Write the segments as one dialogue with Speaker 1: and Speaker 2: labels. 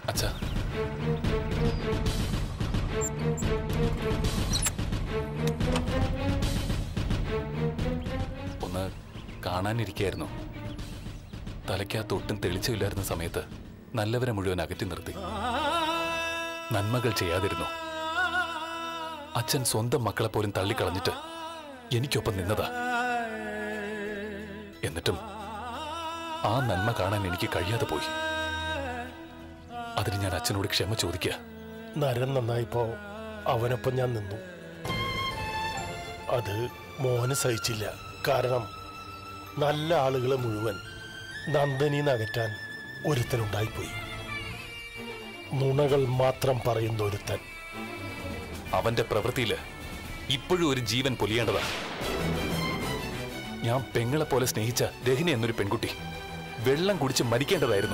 Speaker 1: അച്ഛാ ഒന്ന് കാണാനിരിക്കായിരുന്നു തലയ്ക്കകത്ത് ഒട്ടും തെളിച്ചമില്ലായിരുന്ന സമയത്ത് നല്ലവരെ മുഴുവൻ അകറ്റി നിർത്തി നന്മകൾ ചെയ്യാതിരുന്നു അച്ഛൻ സ്വന്തം മക്കളെ പോലും തള്ളിക്കളഞ്ഞിട്ട് എനിക്കൊപ്പം നിന്നതാ എന്നിട്ടും ആ നന്മ കാണാൻ എനിക്ക് കഴിയാതെ പോയി അതിന് ഞാൻ അച്ഛനോട് ക്ഷമ ചോദിക്കുക
Speaker 2: നരൻ നന്നായിപ്പോ അവനൊപ്പം ഞാൻ നിന്നു അത് മോന് സഹിച്ചില്ല കാരണം നല്ല ആളുകളെ മുഴുവൻ നന്ദനീന്ന് അകറ്റാൻ ഒരുത്തനുണ്ടായിപ്പോയി നുണകൾ മാത്രം പറയുന്ന ഒരുത്തൻ
Speaker 1: അവന്റെ പ്രവൃത്തിയില് ഇപ്പോഴും ഒരു ജീവൻ പൊലിയേണ്ടതാ ഞാൻ പെങ്ങളെ പോലെ സ്നേഹിച്ച രഹിന എന്നൊരു പെൺകുട്ടി വെള്ളം കുടിച്ച് മരിക്കേണ്ടതായിരുന്നു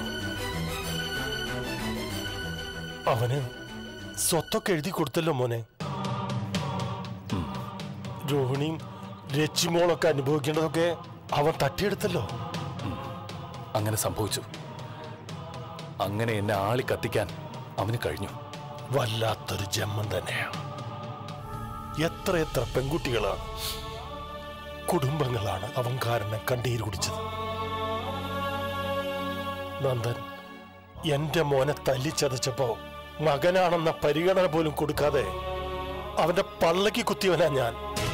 Speaker 2: അവന് സ്വത്തൊക്കെ എഴുതി കൊടുത്തല്ലോ മോനെ രോഹിണിയും രച്ചിമോളൊക്കെ അനുഭവിക്കേണ്ടതൊക്കെ അവൻ തട്ടിയെടുത്തല്ലോ
Speaker 1: അങ്ങനെ സംഭവിച്ചു അങ്ങനെ എന്നെ ആളി കത്തിക്കാൻ അവന് കഴിഞ്ഞു
Speaker 2: വല്ലാത്തൊരു ജന്മം തന്നെയാണ് എത്ര എത്ര പെൺകുട്ടികളാണ് കുടുംബങ്ങളാണ് അവൻ കാരണം കണ്ണീര് കുടിച്ചത് നന്ദൻ എന്റെ മോനെ തല്ലിച്ചതച്ചപ്പോ മകനാണെന്ന പരിഗണന പോലും കൊടുക്കാതെ അവന്റെ പള്ളക്ക് കുത്തിയവനാ ഞാൻ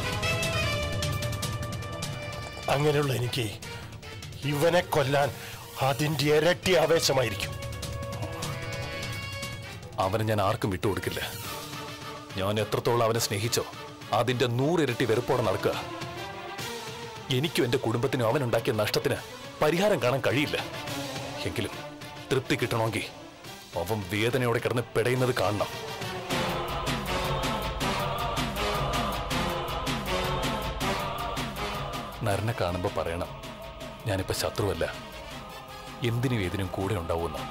Speaker 2: അങ്ങനെയുള്ള എനിക്ക് ഇവനെ കൊല്ലാൻ അതിന്റെ ഇരട്ടി ആവേശമായിരിക്കും
Speaker 1: അവനെ ഞാൻ ആർക്കും വിട്ടുകൊടുക്കില്ല ഞാൻ എത്രത്തോളം അവനെ സ്നേഹിച്ചോ അതിന്റെ നൂറിരട്ടി വെറുപ്പോടെ നടക്കുക എനിക്കും എന്റെ കുടുംബത്തിനും അവനുണ്ടാക്കിയ നഷ്ടത്തിന് പരിഹാരം കാണാൻ കഴിയില്ല എങ്കിലും തൃപ്തി കിട്ടണമെങ്കിൽ അവൻ വേദനയോടെ കിടന്ന് പിടയുന്നത് കാണണം നരനെ കാണുമ്പോ പറയണം ഞാനിപ്പോ ശത്രുവല്ല എന്തിനും ഏതിനും കൂടെ ഉണ്ടാവുമെന്ന്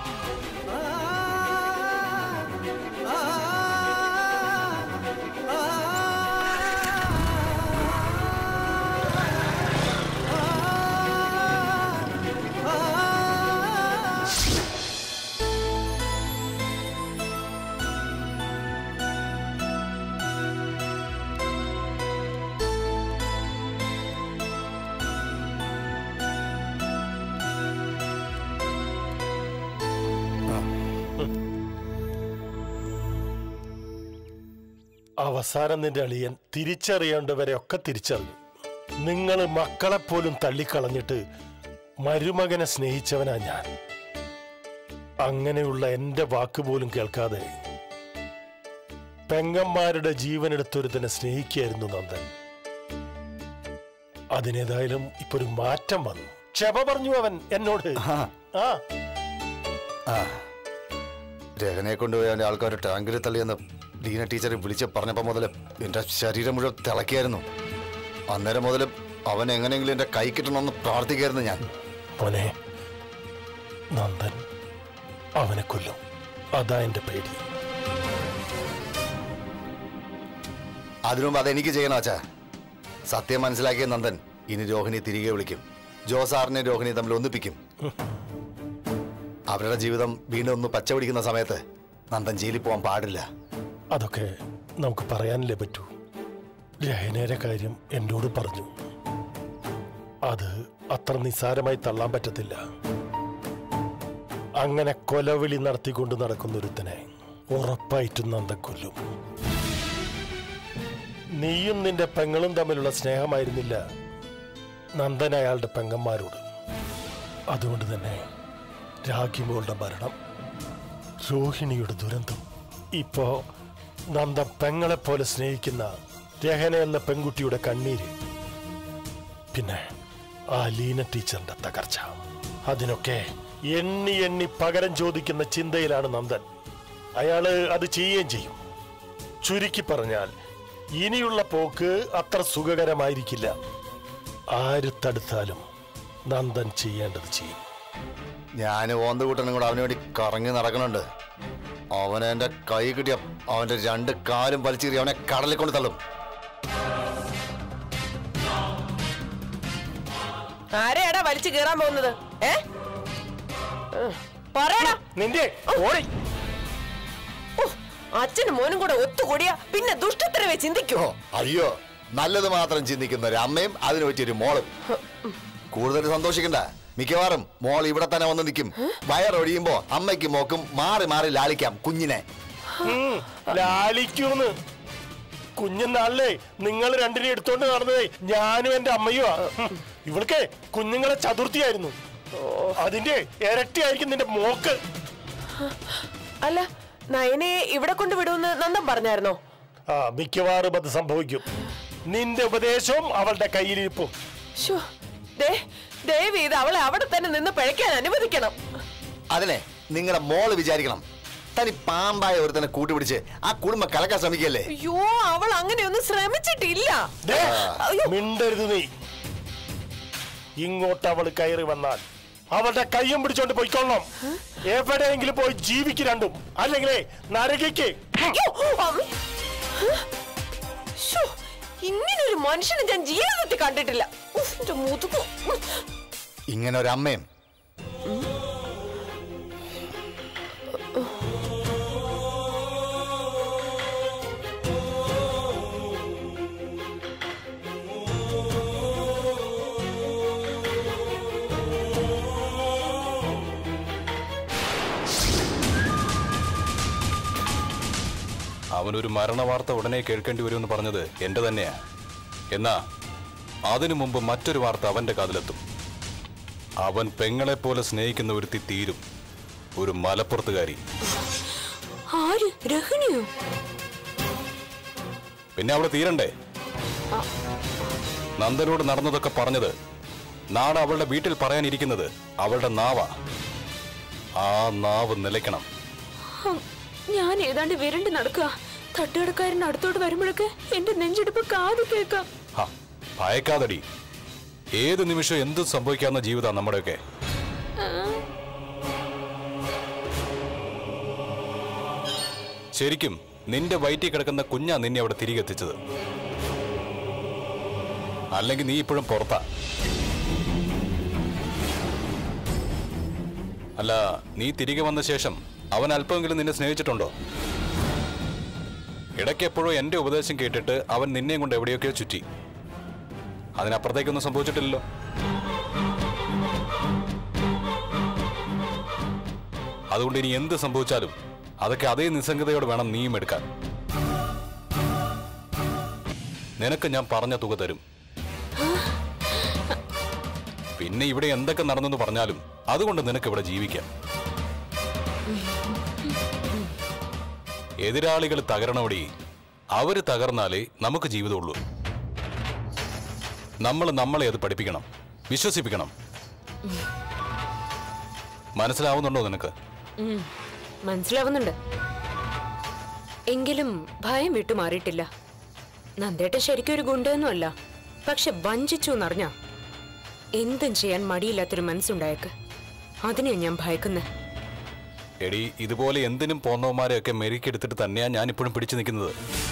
Speaker 2: അവസാനം നിന്റെ അളിയൻ തിരിച്ചറിയേണ്ടവരെ ഒക്കെ തിരിച്ചറിഞ്ഞു നിങ്ങൾ മക്കളെപ്പോലും തള്ളിക്കളഞ്ഞിട്ട് മരുമകനെ സ്നേഹിച്ചവനാ ഞാൻ അങ്ങനെയുള്ള എന്റെ വാക്ക് പോലും കേൾക്കാതെ പെങ്ങന്മാരുടെ ജീവനെടുത്തൊരുത്തനെ സ്നേഹിക്കായിരുന്നു നന്ദൻ അതിനേതായാലും ഇപ്പൊ ഒരു മാറ്റം വന്നു ക്ഷമ പറഞ്ഞു അവൻ എന്നോട് ആ
Speaker 3: രഹനെ കൊണ്ടുപോയി അവന്റെ ആൾക്കാർ ടാങ്കിൽ തള്ളിയെന്ന് ലീന ടീച്ചർ വിളിച്ച് പറഞ്ഞപ്പോൾ മുതൽ എന്റെ ശരീരം മുഴുവൻ തിളക്കിയായിരുന്നു അന്നേരം മുതൽ അവൻ എങ്ങനെയെങ്കിലും എന്റെ കൈ കിട്ടണമെന്ന് പ്രാർത്ഥിക്കായിരുന്നു ഞാൻ
Speaker 2: മോനെ നന്ദൻ അവനെ കൊല്ലും അതാ എന്റെ പേടി
Speaker 3: അതിനു മുമ്പ് അതെനിക്ക് ചെയ്യണം അച്ഛാ സത്യം മനസ്സിലാക്കിയ നന്ദൻ ഇനി രോഹിണി തിരികെ വിളിക്കും ജോസാറിനെ രോഹിണി തമ്മിൽ ഒന്നിപ്പിക്കും അവരുടെ ജീവിതം വീണ്ടും ഒന്ന് പച്ച പിടിക്കുന്ന സമയത്ത് നന്ദൻ ജയിലിൽ പോകാൻ പാടില്ല
Speaker 2: അതൊക്കെ നമുക്ക് പറയാനല്ലേ പറ്റൂ രഹനയുടെ കാര്യം എന്നോട് പറഞ്ഞു അത് അത്ര നിസ്സാരമായി തള്ളാൻ പറ്റത്തില്ല അങ്ങനെ കൊലവിളി നടത്തിക്കൊണ്ട് നടക്കുന്ന ഒരുത്തനെ ഉറപ്പായിട്ടും നന്ദൻ കൊല്ലും നീയും നിന്റെ പെങ്ങളും തമ്മിലുള്ള സ്നേഹമായിരുന്നില്ല നന്ദൻ അയാളുടെ പെങ്ങന്മാരോട് അതുകൊണ്ട് തന്നെ രാഖിമോളുടെ മരണം രോഹിണിയുടെ ദുരന്തം ഇപ്പോ നന്ദ പെങ്ങളെ പോലെ സ്നേഹിക്കുന്ന രഹന എന്ന പെൺകുട്ടിയുടെ കണ്ണീര് പിന്നെ ആ ലീന ടീച്ചറിന്റെ തകർച്ച അതിനൊക്കെ എണ്ണി എണ്ണി പകരം ചോദിക്കുന്ന ചിന്തയിലാണ് നന്ദൻ അയാള് അത് ചെയ്യുകയും ചെയ്യും ചുരുക്കി പറഞ്ഞാൽ ഇനിയുള്ള പോക്ക് അത്ര സുഖകരമായിരിക്കില്ല ആര് തടുത്താലും നന്ദൻ ചെയ്യേണ്ടത് ചെയ്യും
Speaker 3: ഞാൻ ഓന്തകൂട്ടനും കൂടെ അവന് വേണ്ടി കറങ്ങി നടക്കണുണ്ട് അവനെ എന്റെ കൈ കിട്ടിയ അവന്റെ രണ്ട് കാലും വലിച്ചേറി അവനെ കടലിൽ കൊണ്ട് തള്ളും
Speaker 4: ആരെയാടാ വലിച്ചു കീറാൻ പോകുന്നത് ഏ പറയടാ
Speaker 2: നിന്റെ ഓടി
Speaker 4: ഓ, അച്ഛനും മോനും കൂടെ ഒത്തുകൂടിയ പിന്നെ ദുഷ്ടത്തരവേ ചിന്തിക്കൂ
Speaker 3: ഓ അയ്യോ നല്ലത് മാത്രം ചിന്തിക്കുന്ന ഒരു അമ്മയും അതിനു പറ്റിയൊരു മോളും കൂടുതൽ സന്തോഷിക്കണ്ട മിക്കവാറും മോൾ ഇവിടെ തന്നെ വന്ന് നിൽക്കും വയറൊഴിയുമ്പോ അമ്മയ്ക്കും മോക്കും മാറി മാറി ലാളിക്കാം കുഞ്ഞിനെ
Speaker 2: ഉം, ലാലിക്കൂന്ന് കുഞ്ഞുനാളിലേ നിങ്ങൾ രണ്ടിനെ എടുത്തോണ്ട് നടന്നതേ ഞാനും എന്റെ അമ്മയുമാ ഉം, ഇവൾക്ക് കുഞ്ഞുങ്ങളെ ചതുർത്ഥിയായിരുന്നു അതിന്റെ ഇരട്ടിയായിരിക്കും നിന്റെ മോക്ക്
Speaker 4: അല്ല നയനയെ ഇവിടെ കൊണ്ട് വിടുമെന്ന് നന്ദൻ പറഞ്ഞായിരുന്നോ
Speaker 2: ആ മിക്കവാറും അത് സംഭവിക്കും നിന്റെ ഉപദേശവും അവളുടെ കയ്യിലിരിപ്പും
Speaker 4: ശോ, ദേ ദയവ് ചെയ്ത് അവളെ അവിടെ തന്നെ നിന്ന് പിഴയ്ക്കാൻ അനുവദിക്കണം
Speaker 3: അതിനെ നിങ്ങളുടെ മോള് വിചാരിക്കണം തനി പാമ്പായ ഒരുത്തനെ കൂട്ടുപിടിച്ച് ആ കുടുംബം കലക്കാൻ ശ്രമിക്കല്ലേ
Speaker 4: അയ്യോ അവൾ അങ്ങനെയൊന്നും ശ്രമിച്ചിട്ടില്ല
Speaker 2: ദേ,
Speaker 4: അയ്യോ.
Speaker 2: മിണ്ടരുത് നീ ഇങ്ങോട്ട് അവൾ കയറി വന്നാൽ അവളുടെ കയ്യും പിടിച്ചോണ്ട് പോയിക്കൊള്ളണം എവിടെയെങ്കിലും പോയി ജീവിക്ക് രണ്ടും അല്ലെങ്കിലേ നരകിക്ക്
Speaker 4: അയ്യോ, അമ്മേ. ശോ, ഇങ്ങനൊരു മനുഷ്യനെ ഞാൻ ജീവിതത്തിൽ കണ്ടിട്ടില്ല ഉഫ്, എന്റെ മുതുകു
Speaker 3: ഇങ്ങനെ ഒരു അമ്മയും
Speaker 1: അവനൊരു മരണവാർത്ത ഉടനെ കേൾക്കേണ്ടി വരുമെന്ന് പറഞ്ഞത് എന്റെ തന്നെയാ എന്നാ അതിനു മുമ്പ് മറ്റൊരു വാർത്ത അവന്റെ കാതിലെത്തും അവൻ പെങ്ങളെപ്പോലെ സ്നേഹിക്കുന്ന ഒരുത്തി തീരും ഒരു മലപ്പുറത്തുകാരി
Speaker 5: ആര് രഹണിയോ
Speaker 1: പിന്നെ അവള് തീരണ്ടേ നന്ദനോട് നടന്നതൊക്കെ പറഞ്ഞത് നാളെ അവളുടെ വീട്ടിൽ പറയാനിരിക്കുന്നത് അവളുടെ നാവ ആ നാവ് നിലയ്ക്കണം
Speaker 5: ഹം, ഞാൻ ഏതാണ്ട് വിരണ്ട് നടക്കുക തട്ടുകടക്കാരൻ അടുത്തോട്ട് വരുമ്പോഴൊക്കെ എന്റെ നെഞ്ചെടുപ്പ് കാത് കേൾക്കാം
Speaker 1: ഹ, ഭയക്കാതടി ഏത് നിമിഷം എന്തും സംഭവിക്കാവുന്ന ജീവിതം നമ്മുടെയൊക്കെ ശരിക്കും നിന്റെ വയറ്റിൽ കിടക്കുന്ന കുഞ്ഞാ നിന്നെ അവിടെ തിരികെ എത്തിച്ചത് അല്ലെങ്കിൽ നീ ഇപ്പോഴും പുറത്താ അല്ല നീ തിരികെ വന്ന ശേഷം അവൻ അല്പമെങ്കിലും നിന്നെ സ്നേഹിച്ചിട്ടുണ്ടോ ഇടയ്ക്ക് എപ്പോഴും എന്റെ ഉപദേശം കേട്ടിട്ട് അവൻ നിന്നെയും കൊണ്ട് എവിടെയൊക്കെയോ ചുറ്റി അതിനപ്പുറത്തേക്കൊന്നും സംഭവിച്ചിട്ടില്ലല്ലോ അതുകൊണ്ട് ഇനി എന്ത് സംഭവിച്ചാലും അതൊക്കെ അതേ നിസ്സംഗതയോടെ വേണം നീയും എടുക്കാൻ നിനക്ക് ഞാൻ പറഞ്ഞ തുക തരും പിന്നെ ഇവിടെ എന്തൊക്കെ നടന്നെന്ന് പറഞ്ഞാലും അതുകൊണ്ട് നിനക്ക് ഇവിടെ ജീവിക്കാം എതിരാളികൾ തകരണോടി അവര് തകർന്നാലേ നമുക്ക് ജീവിതമുള്ളൂ നമ്മൾ നമ്മളെ അത് പഠിപ്പിക്കണം വിശ്വസിപ്പിക്കണം മനസ്സിലാവുന്നുണ്ടോ നിനക്ക്
Speaker 5: ഉം, മനസ്സിലാവുന്നുണ്ട് എങ്കിലും ഭയം വിട്ടു മാറിയിട്ടില്ല നന്ദേട്ടൻ ശരിക്കും ഒരു ഗുണ്ടയൊന്നുമല്ല പക്ഷെ വഞ്ചിച്ചു എന്നറിഞ്ഞ എന്തും ചെയ്യാൻ മടിയില്ലാത്തൊരു മനസ്സുണ്ടായേക്ക് അതിനെയാ ഞാൻ ഭയക്കുന്നത്
Speaker 1: എടി ഇതുപോലെ എന്തിനും പോന്നവന്മാരെയൊക്കെ മെരുക്കെടുത്തിട്ട് തന്നെയാ ഞാൻ ഇപ്പോഴും പിടിച്ചു നിൽക്കുന്നത്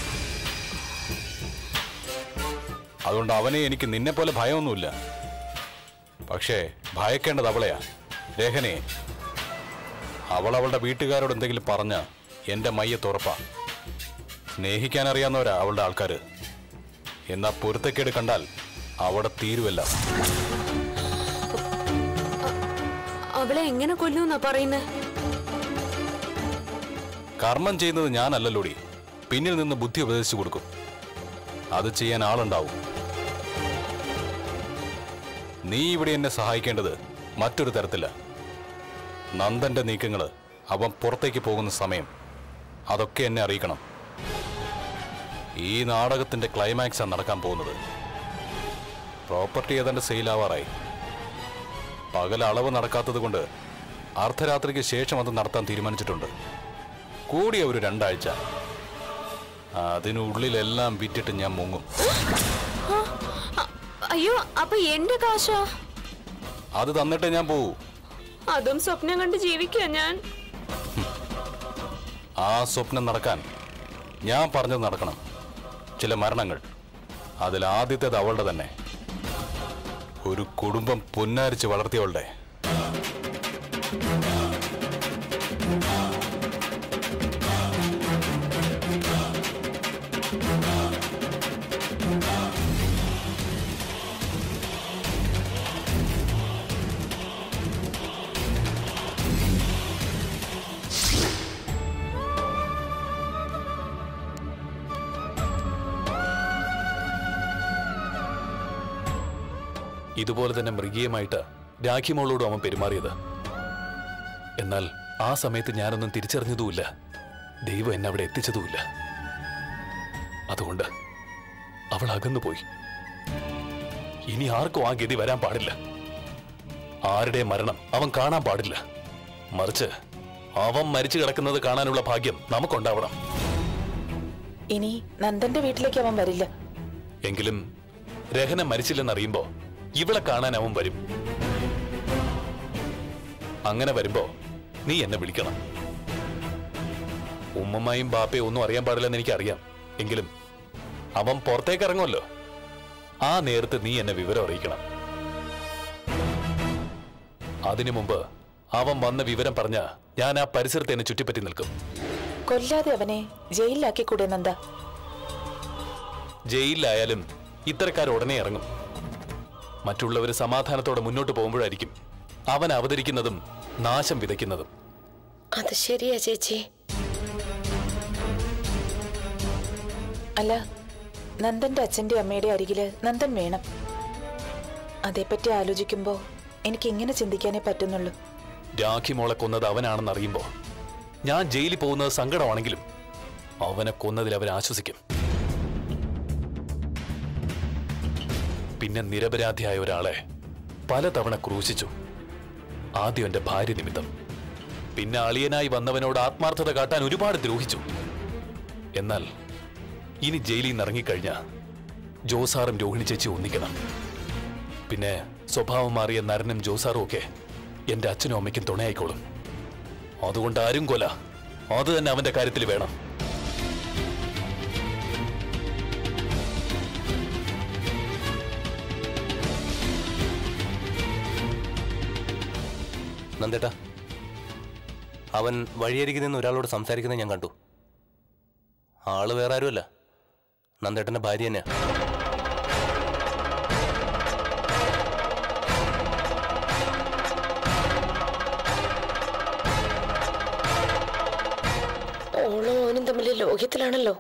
Speaker 1: അതുകൊണ്ട് അവനെ എനിക്ക് നിന്നെ പോലെ ഭയമൊന്നുമില്ല പക്ഷേ ഭയക്കേണ്ടത് അവളെയാ രേഖനെ അവൾ അവളുടെ വീട്ടുകാരോട് എന്തെങ്കിലും പറഞ്ഞ എന്റെ മയ്യ തുറപ്പാ സ്നേഹിക്കാൻ അറിയാവുന്നവരാ അവളുടെ ആൾക്കാര് എന്നാ പൊരുത്തക്കേട് കണ്ടാൽ അവിടെ തീരുവല്ല
Speaker 5: അവളെ എങ്ങനെ കൊല്ലൂന്നാ പറയുന്നത്
Speaker 1: കർമ്മം ചെയ്യുന്നത് ഞാനല്ലല്ലോടി പിന്നിൽ നിന്ന് ബുദ്ധി ഉപദേശിച്ചു കൊടുക്കും അത് ചെയ്യാൻ ആളുണ്ടാവും നീ ഇവിടെ എന്നെ സഹായിക്കേണ്ടത് മറ്റൊരു തരത്തില നന്ദന്റെ നീക്കങ്ങള് അവൻ പുറത്തേക്ക് പോകുന്ന സമയം അതൊക്കെ എന്നെ അറിയിക്കണം ഈ നാടകത്തിന്റെ ക്ലൈമാക്സാണ് നടക്കാൻ പോകുന്നത് പ്രോപ്പർട്ടി ഏതാണ്ട് സെയിലാവാറായി പകൽ അളവ് നടക്കാത്തത് കൊണ്ട് അർദ്ധരാത്രിക്ക് ശേഷം അത് നടത്താൻ തീരുമാനിച്ചിട്ടുണ്ട് കൂടിയ ഒരു രണ്ടാഴ്ച അതിനുള്ളിലെല്ലാം വിറ്റിട്ട് ഞാൻ മുങ്ങും
Speaker 5: അ- അയ്യോ അപ്പൊ എന്റെ കാശോ
Speaker 1: അത് തന്നിട്ടേ ഞാൻ പോവൂ
Speaker 5: അതും സ്വപ്നം കണ്ട് ജീവിക്കുക ഞാൻ
Speaker 1: ആ സ്വപ്നം നടക്കാൻ ഞാൻ പറഞ്ഞത് നടക്കണം ചില മരണങ്ങൾ അതിൽ ആദ്യത്തേത് അവളുടെ തന്നെ ഒരു കുടുംബം പുന്നാരിച്ച് വളർത്തിയവളുടെ ഇതുപോലെ തന്നെ മൃഗീയമായിട്ട് രാഖിമോളോടും അവൻ പെരുമാറിയത് എന്നാൽ ആ സമയത്ത് ഞാനൊന്നും തിരിച്ചറിഞ്ഞതുമില്ല ദൈവം എന്നെ അവിടെ എത്തിച്ചതുമില്ല അതുകൊണ്ട് അവൾ അകന്നുപോയി ഇനി ആർക്കും ആ ഗതി വരാൻ പാടില്ല ആരുടെ മരണം അവൻ കാണാൻ പാടില്ല മറിച്ച് അവൻ മരിച്ചു കിടക്കുന്നത് കാണാനുള്ള ഭാഗ്യം നമുക്കുണ്ടാവണം
Speaker 6: ഇനി നന്ദന്റെ വീട്ടിലേക്ക് അവൻ വരില്ല
Speaker 1: എങ്കിലും രഹന മരിച്ചില്ലെന്നറിയുമ്പോ ഇവളെ കാണാൻ അവൻ വരും അങ്ങനെ വരുമ്പോ നീ എന്നെ വിളിക്കണം ഉമ്മമ്മയും ബാപ്പയും ഒന്നും അറിയാൻ പാടില്ലെന്ന് എനിക്കറിയാം എങ്കിലും അവൻ പുറത്തേക്ക് ഇറങ്ങുമല്ലോ ആ നേരത്ത് നീ എന്നെ വിവരം അറിയിക്കണം അതിനു മുമ്പ് അവൻ വന്ന വിവരം പറഞ്ഞ ഞാൻ ആ പരിസരത്ത് എന്നെ ചുറ്റിപ്പറ്റി നിൽക്കും
Speaker 6: കൊല്ലാതെ അവനെ ജയിലിലാക്കി കൂടെ നന്ദ
Speaker 1: ജയിലിലായാലും ഇത്തരക്കാർ ഉടനെ ഇറങ്ങും മറ്റുള്ളവർ സമാധാനത്തോടെ മുന്നോട്ട് പോകുമ്പോഴായിരിക്കും അവൻ അവതരിക്കുന്നതും നാശം വിതയ്ക്കുന്നതും
Speaker 4: അത് ശരിയാ ചേച്ചി
Speaker 6: അല്ല നന്ദന്റെ അച്ഛന്റെ അമ്മയുടെ അരികില് നന്ദൻ വേണം അതേപ്പറ്റി ആലോചിക്കുമ്പോ എനിക്ക് ഇങ്ങനെ ചിന്തിക്കാനേ പറ്റുന്നുള്ളൂ
Speaker 1: രാഖി മോളെ കൊന്നത് അവനാണെന്ന് അറിയുമ്പോ ഞാൻ ജയിലിൽ പോകുന്നത് സങ്കടമാണെങ്കിലും അവനെ കൊന്നതിൽ അവർ ആശ്വസിക്കും പിന്നെ നിരപരാധിയായ ഒരാളെ പലതവണ ക്രൂശിച്ചു ആദ്യം എന്റെ ഭാര്യ നിമിത്തം പിന്നെ അളിയനായി വന്നവനോട് ആത്മാർത്ഥത കാട്ടാൻ ഒരുപാട് ദ്രോഹിച്ചു എന്നാൽ ഇനി ജയിലിൽ നിന്ന് ഇറങ്ങിക്കഴിഞ്ഞാ ജോസാറും രോഹിണി ചേച്ചി ഒന്നിക്കണം പിന്നെ സ്വഭാവം മാറിയ നരനും ജോസാറും ഒക്കെ എന്റെ അച്ഛനും അമ്മയ്ക്കും തുണയായിക്കോളും അതുകൊണ്ട് ആരും കൊല അത് തന്നെ അവന്റെ കാര്യത്തിൽ വേണം
Speaker 7: നന്ദേട്ടാ അവൻ വഴിയരികിൽ നിന്ന് ഒരാളോട് സംസാരിക്കുന്നത് ഞാൻ കണ്ടു ആള് വേറെ ആരുമല്ല നന്ദേട്ടന്റെ ഭാര്യ തന്നെയാ
Speaker 4: ഓളും ഓനും തമ്മിൽ ലോഹ്യത്തിലാണല്ലോ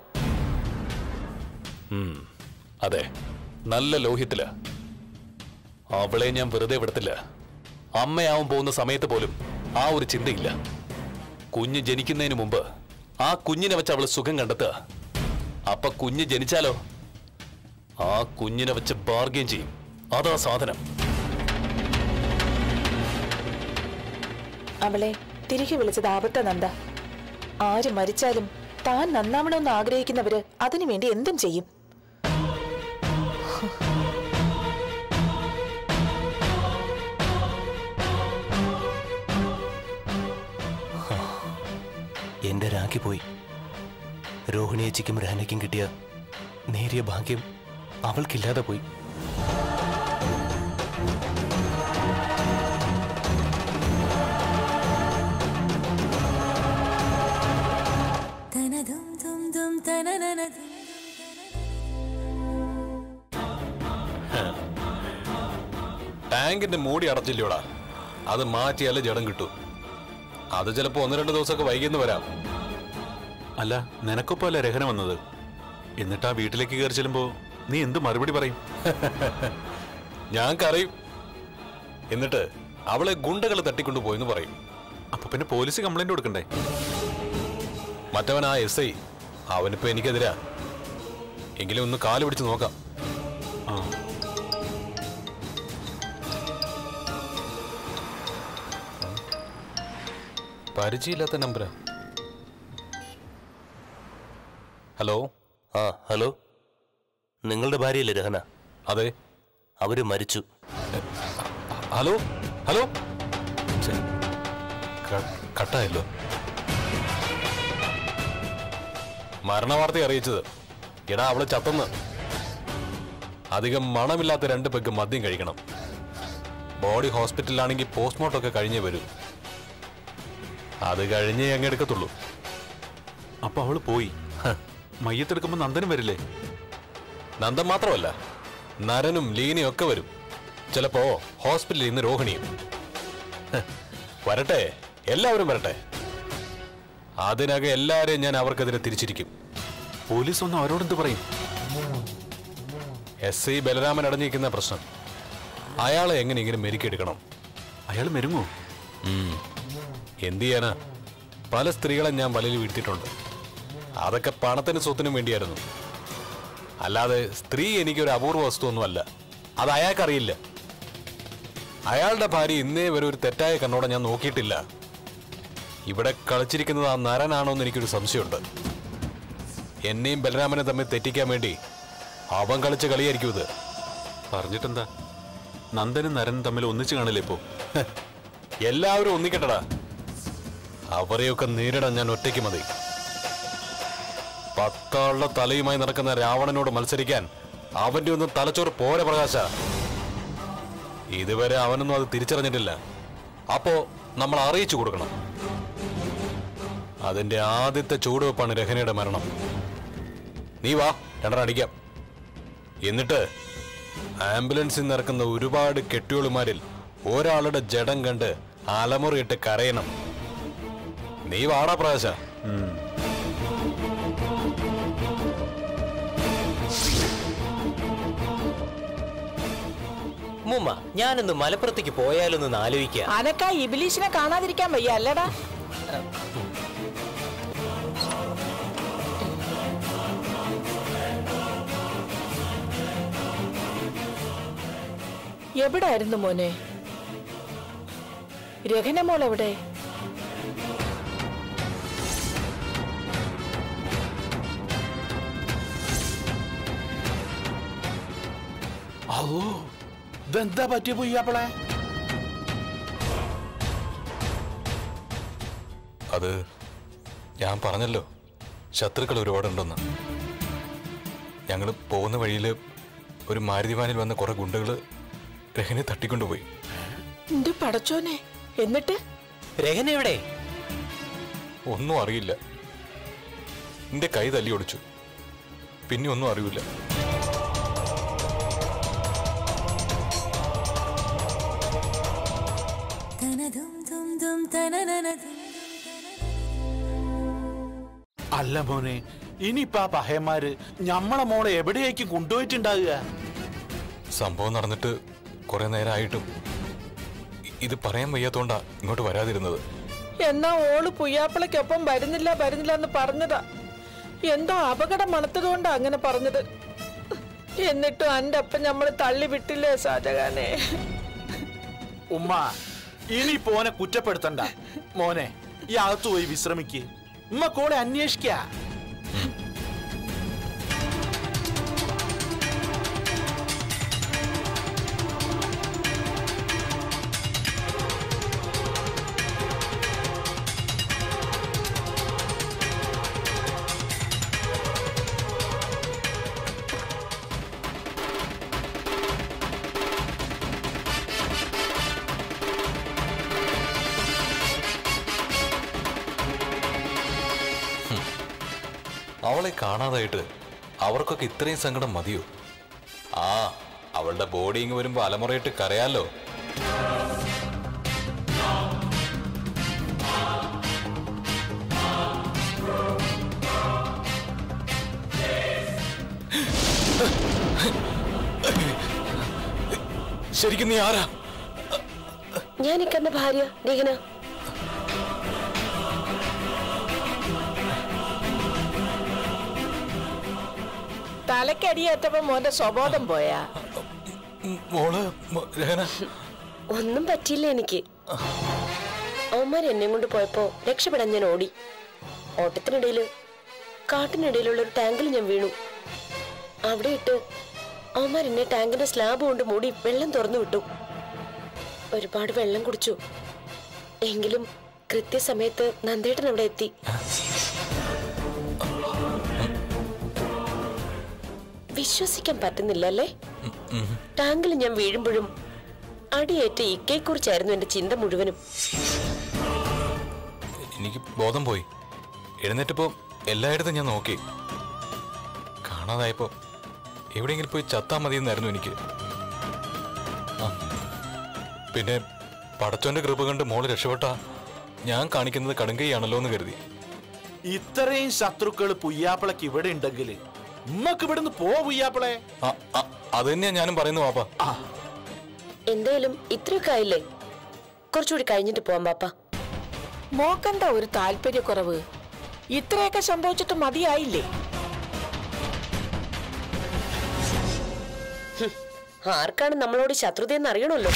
Speaker 1: ഉം, അതെ നല്ല ലോഹ്യത്തില് അവളെ ഞാൻ വെറുതെ വിടത്തില്ല അമ്മയാവും പോകുന്ന സമയത്ത് പോലും ആ ഒരു ചിന്തയില്ല കുഞ്ഞ് ജനിക്കുന്നതിന് മുമ്പ് ആ കുഞ്ഞിനെ വെച്ച് അവള് സുഖം കണ്ടെത്തുക അപ്പൊ കുഞ്ഞ് ജനിച്ചാലോ ആ കുഞ്ഞിനെ വെച്ച് ബാർഗെയിൻ ചെയ്യും അതാ സാധനം
Speaker 6: അവളെ തിരികെ വിളിച്ചത് ആപത്ത നന്ദ ആര് മരിച്ചാലും താൻ നന്നാവണമെന്ന് ആഗ്രഹിക്കുന്നവര് അതിനുവേണ്ടി എന്തും ചെയ്യും
Speaker 7: എന്റെ രാഖി പോയി രോഹിണിയേച്ചിക്കും രഹനയ്ക്കും കിട്ടിയ നേരിയ ഭാഗ്യം അവൾക്കില്ലാതെ പോയി
Speaker 8: ടാങ്കിന്റെ മൂടി അടച്ചില്ലോടാ അത് മാറ്റിയാലേ ജഡം കിട്ടൂ അത് ചിലപ്പോ ഒന്ന് രണ്ട് ദിവസമൊക്കെ വൈകിയെന്ന് വരാം
Speaker 9: അല്ല നിനക്കൊപ്പം അല്ല രഹന വന്നത് എന്നിട്ട് ആ വീട്ടിലേക്ക് കയറി ചെല്ലുമ്പോ നീ എന്ത് മറുപടി പറയും
Speaker 8: ഞാൻ കറിയും എന്നിട്ട് അവളെ ഗുണ്ടകൾ തട്ടിക്കൊണ്ടു പോയെന്ന് പറയും
Speaker 9: അപ്പൊ പിന്നെ പോലീസ് കംപ്ലൈന്റ് കൊടുക്കണ്ടേ
Speaker 8: മറ്റവൻ ആ എസ് ഐ അവനിപ്പോ എനിക്കെതിരാ എങ്കിലും ഒന്ന് കാല് പിടിച്ച് നോക്കാം
Speaker 9: ആ
Speaker 8: പരിചയമില്ലാത്ത നമ്പരാ ഹലോ
Speaker 7: ആ ഹലോ നിങ്ങളുടെ ഭാര്യയല്ലേ രഹന
Speaker 8: അതെ
Speaker 7: അവര് മരിച്ചു
Speaker 8: ഹലോ ഹലോ ഛെ, ക- കട്ടായല്ലോ മരണവാർത്ത അറിയിച്ചത് എടാ അവള് ചത്തെന്ന് അധികം മണമില്ലാത്ത രണ്ട് പെഗ് മദ്യം കഴിക്കണം ബോഡി ഹോസ്പിറ്റലിലാണെങ്കിൽ പോസ്റ്റ്മോർട്ടം ഒക്കെ കഴിഞ്ഞേ വരൂ അത് കഴിഞ്ഞേ അങ്ങ് എടുക്കത്തുള്ളൂ
Speaker 9: അപ്പൊ അവള് പോയി ഹ, മയ്യത്തെടുക്കുമ്പോ നന്ദനും വരില്ലേ
Speaker 8: നന്ദൻ മാത്രമല്ല നരനും ലീനയും ഒക്കെ വരും ചിലപ്പോ ഹോസ്പിറ്റലിൽ നിന്ന് രോഹിണിയും ഹ്, വരട്ടെ എല്ലാവരും വരട്ടെ അതിനകം എല്ലാരെയും ഞാൻ അവർക്കെതിരെ തിരിച്ചിരിക്കും
Speaker 9: പോലീസ് ഒന്നും അവരോടെന്ത് പറയും
Speaker 8: എസ് ഐ ബലരാമൻ അടഞ്ഞിരിക്കുന്ന പ്രശ്നം അയാളെ എങ്ങനെ ഇങ്ങനെ മെരുക്കിയെടുക്കണം
Speaker 9: അയാൾ മെരുങ്ങോ
Speaker 8: ഉം. എന്ത് ചെയ്യാനാ പല സ്ത്രീകളെ ഞാൻ വലയിൽ വീഴ്ത്തിയിട്ടുണ്ട് അതൊക്കെ പണത്തിന് സ്വത്തിനും വേണ്ടിയായിരുന്നു അല്ലാതെ സ്ത്രീ എനിക്കൊരു അപൂർവ വസ്തുവൊന്നുമല്ല അത് അയാൾക്കറിയില്ല അയാളുടെ ഭാര്യ ഇന്നേ വരെ ഒരു തെറ്റായ കണ്ണോടെ ഞാൻ നോക്കിയിട്ടില്ല ഇവിടെ കളിച്ചിരിക്കുന്നത് ആ നരനാണോ എന്ന് എനിക്കൊരു സംശയമുണ്ട് എന്നെയും ബലരാമനെ തമ്മിൽ തെറ്റിക്കാൻ വേണ്ടി അവൻ കളിച്ച കളിയായിരിക്കും ഇത്
Speaker 9: പറഞ്ഞിട്ടെന്താ നന്ദനും നരനും തമ്മിൽ ഒന്നിച്ചു കാണില്ലേ ഇപ്പോ
Speaker 8: എല്ലാവരും ഒന്നിക്കട്ടടാ അവരെയൊക്കെ നേരിടാൻ ഞാൻ ഒറ്റയ്ക്ക് മതി പത്താളുടെ തലയുമായി നടക്കുന്ന രാവണനോട് മത്സരിക്കാൻ അവന്റെ ഒന്നും തലച്ചോറ് പോരെ പ്രകാശ ഇതുവരെ അവനൊന്നും അത് തിരിച്ചറിഞ്ഞിട്ടില്ല അപ്പോ നമ്മൾ അറിയിച്ചു കൊടുക്കണം അതിന്റെ ആദ്യത്തെ ചൂടുവെപ്പാണ് രഹനയുടെ മരണം നീ വാ രണ്ടെണ്ണം അടിക്കാം എന്നിട്ട് ആംബുലൻസിൽ നിറക്കുന്ന ഒരുപാട് കെട്ടിയോളുമാരിൽ ഒരാളുടെ ജഡം കണ്ട് അലമുറയിട്ട് കരയണം നീ വാടാ പ്രകാശ
Speaker 10: മുമ്മ ഞാനൊന്ന് മലപ്പുറത്തേക്ക് പോയാലൊന്ന് ആലോചിക്കുക
Speaker 6: അനക്കാ ഇബിലീഷിനെ കാണാതിരിക്കാൻ വയ്യ അല്ലടാ എവിടായിരുന്നു മോനെ രഹന മോൾ എവിടെ
Speaker 11: അതോ ഇതെന്താ പറ്റിയ പൊയ്യാപ്പളെ
Speaker 8: അത് ഞാൻ പറഞ്ഞല്ലോ ശത്രുക്കൾ ഒരുപാടുണ്ടെന്ന് ഞങ്ങൾ പോകുന്ന വഴിയിൽ ഒരു മാരുതിവാനിൽ വന്ന കുറെ ഗുണ്ടകൾ രഹനെ തട്ടിക്കൊണ്ടുപോയി
Speaker 6: എന്റെ പടച്ചോനെ എന്നിട്ട്
Speaker 10: രഹന എവിടെ
Speaker 8: ഒന്നും അറിയില്ല എന്റെ കൈ തല്ലി ഒടിച്ചു പിന്നെ ഒന്നും അറിയില്ല
Speaker 11: അല്ല മോനെ ഇനിയിപ്പ ആ പഹയന്മാര് ഞമ്മളെ മോളെ എവിടേക്ക് കൊണ്ടുപോയിട്ടുണ്ടാകുക
Speaker 8: സംഭവം നടന്നിട്ട് കുറെ നേരമായിട്ടും ഇ- ഇത് പറയാൻ വയ്യാത്തോണ്ടാ ഇങ്ങോട്ട് വരാതിരുന്നത്
Speaker 6: എന്നാ ഓള് പുയ്യാപ്പിളയ്ക്കൊപ്പം വരുന്നില്ല വരുന്നില്ല എന്ന് പറഞ്ഞതാ എന്തോ അപകടം മണത്തതുകൊണ്ടാ അങ്ങനെ പറഞ്ഞത് എന്നിട്ടും അന്റെ അപ്പം നമ്മൾ തള്ളി വിട്ടില്ലേ ഷാജഹാനെ
Speaker 11: ഉമ്മ ഇനി പോനെ കുറ്റപ്പെടുത്തണ്ട മോനെ ഈ അകത്ത് പോയി വിശ്രമിക്ക് ഉമ്മ കോളെ അന്വേഷിക്ക
Speaker 8: അവളെ കാണാതായിട്ട് അവർക്കൊക്കെ ഇത്രയും സങ്കടം മതിയോ ആ അവളുടെ ബോഡി ഇങ്ങ് വരുമ്പോ അലമുറയിട്ട് കരയാലോ ശരിക്കും നീ ആരാ
Speaker 4: ഞാൻ ഇക്കന്റെ ഭാര്യ രഹന
Speaker 6: തലക്കടിയേറ്റപ്പോ മോന്റെ സ്വബോധം പോയാ
Speaker 8: ഉം, മോള് മ- രഹന
Speaker 4: ഒന്നും പറ്റിയില്ല എനിക്ക് അവന്മാർ എന്നെ കൊണ്ട് പോയപ്പോ രക്ഷപ്പെടാൻ ഞാൻ ഓടി ഓട്ടത്തിനിടയില് കാട്ടിനിടയിലുള്ള ഒരു ടാങ്കിൽ ഞാൻ വീണു അവിടെ ഇട്ട് അവന്മാർ എന്നെ ടാങ്കിന്റെ സ്ലാബ് കൊണ്ട് മൂടി വെള്ളം തുറന്നു വിട്ടു ഒരുപാട് വെള്ളം കുടിച്ചു എങ്കിലും കൃത്യസമയത്ത് നന്ദേട്ടൻ അവിടെ എത്തി വിശ്വസിക്കാൻ പറ്റുന്നില്ല അല്ലേ ടാങ്കിൽ ഞാൻ വീഴുമ്പോഴും അടിയേറ്റ ഇക്കയെക്കുറിച്ചായിരുന്നു എന്റെ ചിന്ത മുഴുവനും
Speaker 8: എനിക്ക് ബോധം പോയി എഴുന്നേറ്റപ്പോ എല്ലായിടത്തും ഞാൻ നോക്കി കാണാതായപ്പോ എവിടെയെങ്കിലും പോയി ചത്താ മതിയെന്നായിരുന്നു എനിക്ക് ആ. പിന്നെ പടച്ചോന്റെ കൃപ കണ്ട് മോള് രക്ഷപ്പെട്ട ഞാൻ കാണിക്കുന്നത് കടുങ്കയാണല്ലോ എന്ന് കരുതി
Speaker 11: ഇത്രയും ശത്രുക്കൾ പുയ്യാപ്പിളക്ക് ഇവിടെ ഉണ്ടെങ്കിൽ ഉമ്മക്ക് ഇവിടുന്ന് പോ പുയ്യാപ്പിളെ
Speaker 8: ആ, ആ, അത് തന്നെയാ ഞാനും പറയുന്നു വാപ്പ
Speaker 4: എന്തായാലും ഇത്രയൊക്കെ ആയില്ലേ കുറച്ചുകൂടി കഴിഞ്ഞിട്ട് പോവാം പാപ്പ
Speaker 6: മോക്കെന്താ ഒരു താല്പര്യക്കുറവ് ഇത്രയൊക്കെ സംഭവിച്ചിട്ട് മതിയായില്ലേ
Speaker 4: ആർക്കാണ് നമ്മളോട് ശത്രുതയെന്ന് അറിയണമല്ലോ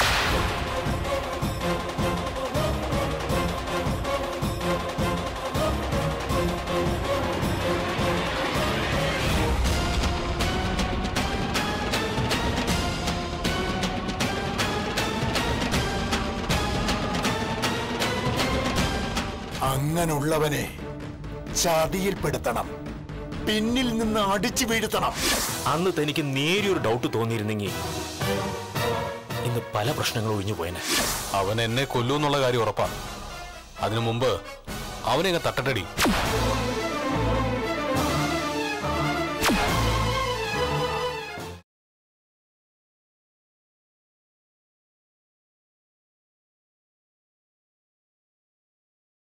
Speaker 12: അങ്ങനുള്ളവനെ ചതിയിൽപ്പെടുത്തണം പിന്നിൽ നിന്ന് അടിച്ചു വീഴ്ത്തണം
Speaker 11: അന്ന് തനിക്ക് നേരിയൊരു ഡൗട്ട് തോന്നിയിരുന്നെങ്കിൽ ഇന്ന് പല പ്രശ്നങ്ങളും ഒഴിഞ്ഞു പോയനെ
Speaker 8: അവൻ എന്നെ കൊല്ലൂന്നുള്ള കാര്യം ഉറപ്പാണ് അതിനു മുമ്പ് അവനെ അങ്ങ് തട്ടട്ടടി